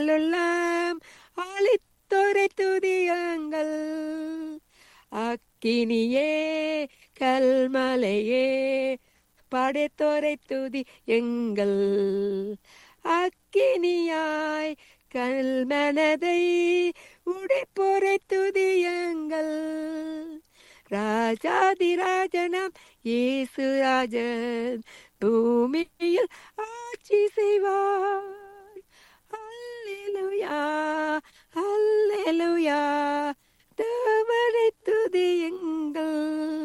உள்ளம் அழித்தொரை துதியங்கள் அக்கினியே கல்மலையே படைத்தோரை துதி எங்கள் அக்கினியாய் கல்மனதை உடைப்போரை துதியங்கள் ராஜாதிராஜனாம் இயேசுராஜன் பூமியில் ஆட்சி செய்வார் அல்லேலூயா அல்லேலூயா தேவனை துதியுங்கள்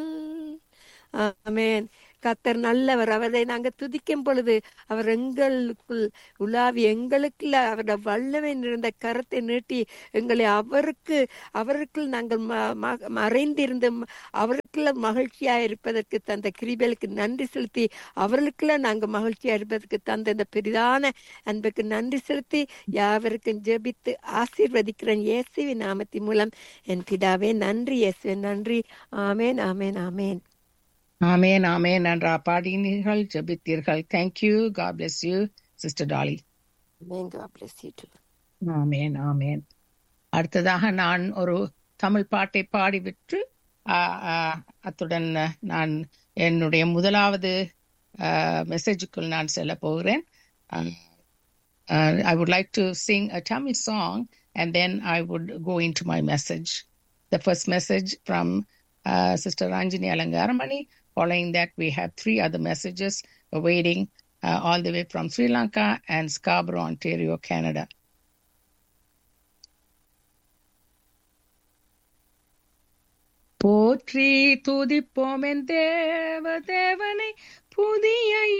ஆமென் கத்தர் நல்லவர் அவரை நாங்க துதிக்கும் பொழுது அவர் எங்களுக்குள் உலாவி எங்களுக்குள்ள அவருடைய வல்லமை நிறைந்த கரத்தை நீட்டி எங்களை அவருக்கு அவருக்குள் நாங்கள் ம- ம- மறைந்திருந்து ம- அவருக்குள்ள மகிழ்ச்சியா இருப்பதற்கு தந்த கிருபைகளுக்கு நன்றி செலுத்தி அவர்களுக்குள்ள நாங்க மகிழ்ச்சியா இருப்பதற்கு தந்த இந்த பெரிதான அன்புக்கு நன்றி செலுத்தி யாவருக்கும் ஜெபித்து ஆசீர்வதிக்கிறேன் இயேசுவின் நாமத்தின் மூலம் என் பிதாவே நன்றி இயேசுவே நன்றி ஆமேன் ஆமேன் ஆமேன் ஆமேன் ஆமேன் நன்றா பாடினீர்கள் ஜெபித்தீர்கள் thank you God bless you sister Dolly Amen. God bless you too. Amen amen அடுத்ததாக நான் ஒரு தமிழ் பாட்டை பாடிவிட்டு ஆ, ஆ, அத்துடன் நான் என்னுடைய முதலாவது மெசேஜுக்குள் நான் செல்ல போகிறேன் I would like to sing a Tamil song and then I would go into my message. The first message from uh, Sister Ranjini Alangaramani. Following that, we have three other messages awaiting uh, all the way from Sri Lanka and Scarborough, Ontario, Canada. போற்றி துதிப்போம் என் தேவ தேவனை புதிய